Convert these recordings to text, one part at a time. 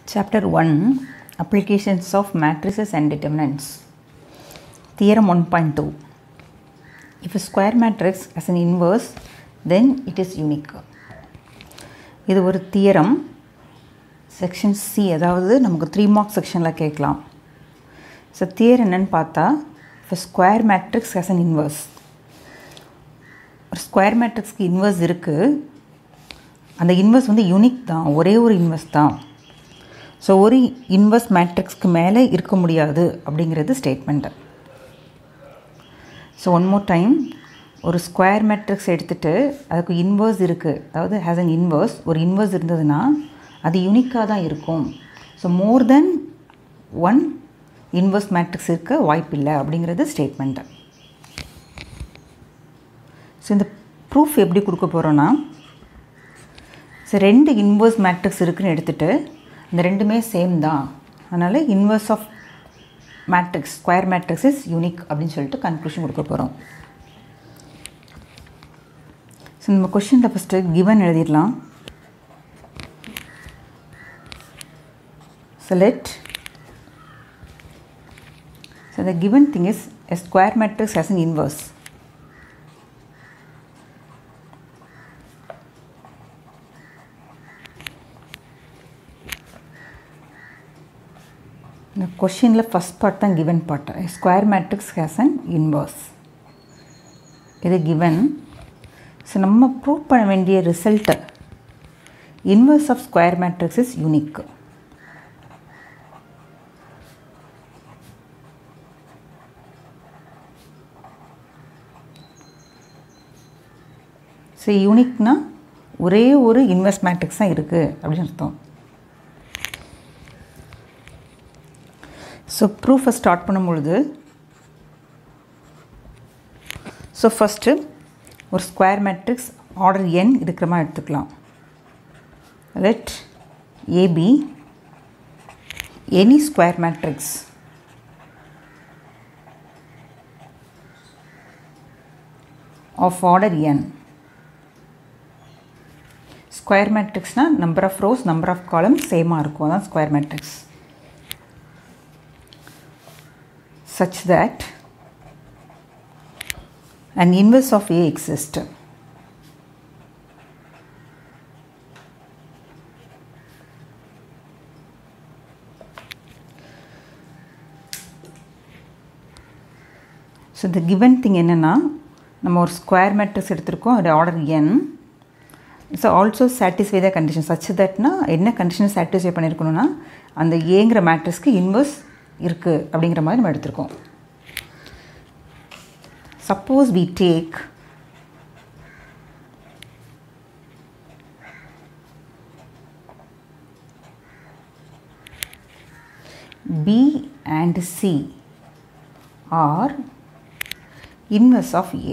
Chapter 1 Applications of Matrices and Determinants. Theorem 1.2 If a square matrix has an inverse, then it is unique. இது ஒரு theorem section C அதாவது நமக்கு three mark செக்ஷனில் கேட்கலாம் so their என்னன்னு பார்த்தா இப்போ square matrix has an inverse ஒரு ஸ்கொயர் மேட்ரிக்ஸ்க்கு இன்வர்ஸ் இருக்குது அந்த இன்வர்ஸ் வந்து யூனிக் தான் ஒரே ஒரு இன்வர்ஸ் தான் ஸோ ஒரு இன்வர்ஸ் மேட்ரிக்ஸ்க்கு மேலே இருக்க முடியாது அப்படிங்கிறது statement so one more time ஒரு ஸ்கொயர் மேட்ரிக்ஸ் எடுத்துகிட்டு அதுக்கு இன்வர்ஸ் இருக்குது அதாவது ஹேஸ் அன் இன்வர்ஸ் ஒரு இன்வர்ஸ் இருந்ததுன்னா அது யூனிக்காக தான் இருக்கும் so more than one inverse matrix இருக்க வாய்ப்பில்லை அப்படிங்கிறது ஸ்டேட்மெண்ட்டு ஸோ இந்த ப்ரூஃப் எப்படி கொடுக்க போகிறோன்னா ஸோ ரெண்டு இன்வர்ஸ் மேட்ரிக்ஸ் இருக்குன்னு எடுத்துகிட்டு இந்த ரெண்டுமே சேம் தான் அதனால் inverse of matrix square matrix is unique அப்படின்னு சொல்லிட்டு கன்க்ளூஷன் கொடுக்க போகிறோம் ஸோ நம்ம கொஷினில் ஃபஸ்ட்டு கிவன் எழுதிடலாம் select so the given thing is a square matrix has an inverse இந்த கொஷினில் ஃபஸ்ட் பார்ட் தான் given part square matrix has an inverse இது கிவன் ஸோ நம்ம ப்ரூவ் பண்ண வேண்டிய result inverse of square matrix is unique so யூனிக்னா ஒரே ஒரு இன்வெஸ்ட் மேட்ரிக்ஸ் தான் இருக்குது அப்படின்னு அர்த்தம் ஸோ ப்ரூஃபை ஸ்டார்ட் பண்ணும்பொழுது ஸோ ஃபஸ்ட்டு ஒரு ஸ்கொயர் மேட்ரிக்ஸ் ஆர்டர் என் இருக்கிற மாதிரி எடுத்துக்கலாம் let A be any square matrix of order N square மேட்ரிக்ஸ்னால் number of rows number of column சேமாக இருக்கும் அதான் square matrix such that an inverse of A exists. So இந்த given thing என்னென்னா நம்ம ஒரு ஸ்கொயர் மேட்ரிக்ஸ் எடுத்திருக்கோம் அது order N so also satisfy the condition such தட்னா என்ன கண்டிஷன் சாட்டிஸ்ஃபை பண்ணியிருக்கணும்னா அந்த ஏங்கிற மேட்ரிக்ஸ்க்கு இன்வர்ஸ் இருக்குது அப்படிங்கிற மாதிரி நம்ம எடுத்திருக்கோம் suppose we take B and C are inverse of A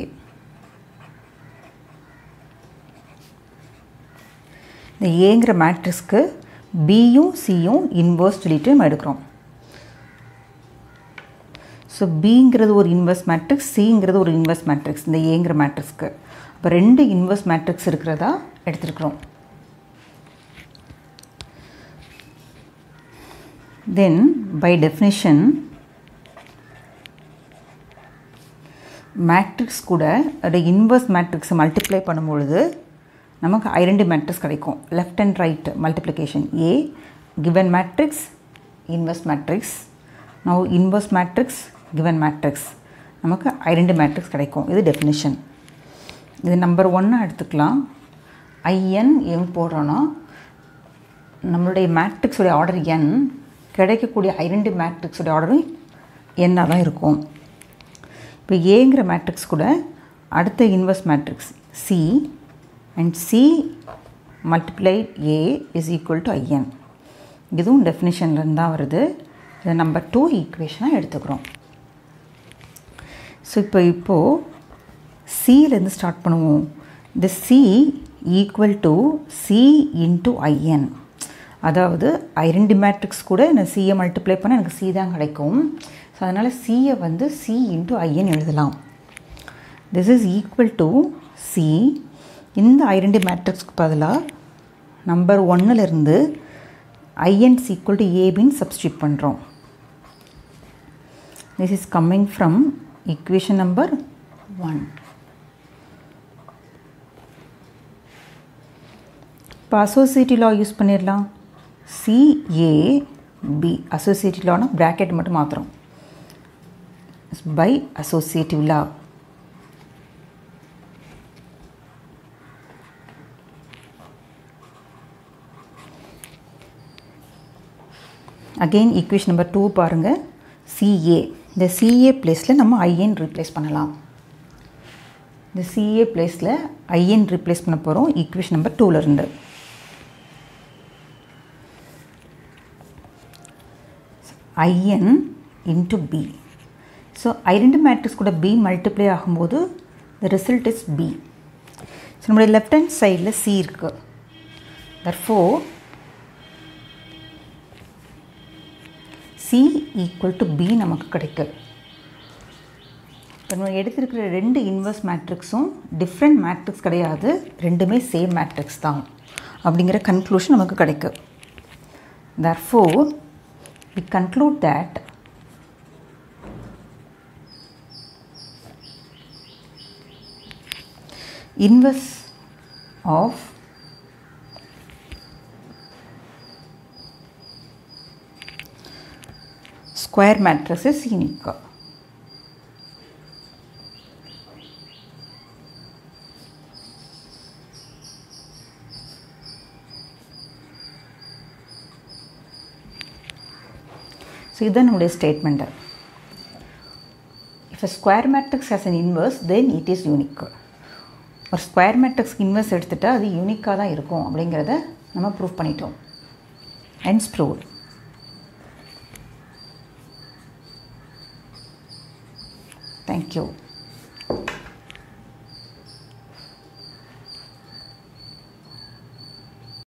இந்த ஏங்கிற மேட்ரிக்ஸ்க்கு பியும் சியும் இன்வர்ஸ் சொல்லிட்டு நம்ம எடுக்கிறோம் ஸோ பிங்கிறது ஒரு இன்வெர்ஸ் மேட்ரிக்ஸ் சிங்கிறது ஒரு இன்வெர்ஸ் மேட்ரிக்ஸ் இந்த ஏங்கிற மேட்ரிக்ஸ்க்கு அப்போ ரெண்டு இன்வெர்ஸ் மேட்ரிக்ஸ் இருக்கிறதா எடுத்துருக்குறோம் தென் பை டெஃபினிஷன் மேட்ரிக்ஸ் கூட அதோட இன்வெர்ஸ் மேட்ரிக்ஸை மல்டிப்ளை பண்ணும்பொழுது நமக்கு ஐடென்டி மேட்ரிக்ஸ் கிடைக்கும் left and right multiplication A given matrix inverse matrix now inverse matrix given matrix நமக்கு ஐடென்டி மேட்ரிக்ஸ் கிடைக்கும் இது டெஃபினிஷன் இது நம்பர் ஒன்னாக எடுத்துக்கலாம் ஐஎன் எங் போடுறோன்னா நம்மளுடைய மேட்ரிக்ஸுடைய ஆர்டர் என் கிடைக்கக்கூடிய ஐடென்டி மேட்ரிக்ஸுடைய ஆர்டரும் என்னாக தான் இருக்கும் இப்போ ஏங்கிற மேட்ரிக்ஸ் கூட அடுத்த inverse matrix C and C multiply A is equal to I N இதுவும் டெஃபினிஷன்லேருந்து தான் வருது இதை நம்பர் டூ ஈக்குவேஷனாக எடுத்துக்கிறோம் ஸோ இப்போ இப்போது சியிலேருந்து ஸ்டார்ட் பண்ணுவோம் இந்த C equal to C into I N அதாவது ஐடென்டி மேட்ரிக்ஸ் கூட நான் சியை மல்டிப்ளை பண்ண எனக்கு சி தான் கிடைக்கும் ஸோ அதனால் சியை வந்து சி இன்ட்டு ஐஎன் எழுதலாம் this is equal to C இந்த ஐடென்டி மேட்ரிக்ஸ்க்கு பதிலாக நம்பர் ஒன்னிலிருந்து ஐஎன்ஸ் ஈக்குவல் டு ஏபின்னு சப்ஸ்டியூட் பண்ணுறோம் this is coming from equation number 1 இப்போ அசோசியேட்டிவ் லா யூஸ் பண்ணிடலாம் சிஏபி அசோசியேட்டிவ் லானா ப்ராக்கெட் மட்டும் மாத்திரம் by associative law again equation number two பாருங்கள் சிஏ இந்த சிஏ பிளேஸில் நம்ம ஐஎன் ரீப்ளேஸ் பண்ணலாம் இந்த சிஏ பிளேஸில் ஐஎன் ரீப்ளேஸ் பண்ண போகிறோம் ஈக்குவேஷன் நம்பர் டூலேருந்து I N into B so identity matrix கூட பி மல்டிப்ளை ஆகும்போது the result is B so நம்மளுடைய லெஃப்ட் ஹேண்ட் சைடில் சி இருக்குது therefore C equal to B நமக்கு கிடைக்கும் இப்போ நம்ம எடுத்திருக்கிற ரெண்டு இன்வெர்ஸ் மேட்ரிக்ஸும் டிஃப்ரெண்ட் மேட்ரிக்ஸ் கிடையாது ரெண்டுமே சேம் மேட்ரிக்ஸ் தான் அப்படிங்கிற கன்க்ளூஷன் நமக்கு கிடைக்கும் therefore we conclude that inverse of square matrix is unique. So இதுதான் நம்முடைய statement if a square matrix has an inverse then it is unique ஒரு ஸ்கொயர் மேட்ரிக்ஸ்க்கு இன்வர்ஸ் எடுத்துட்டா அது யூனிக்காக தான் இருக்கும் அப்படிங்கிறத நம்ம ப்ரூவ் பண்ணிட்டோம் ஹென்ஸ் ப்ரூவ் தேங்க்யூ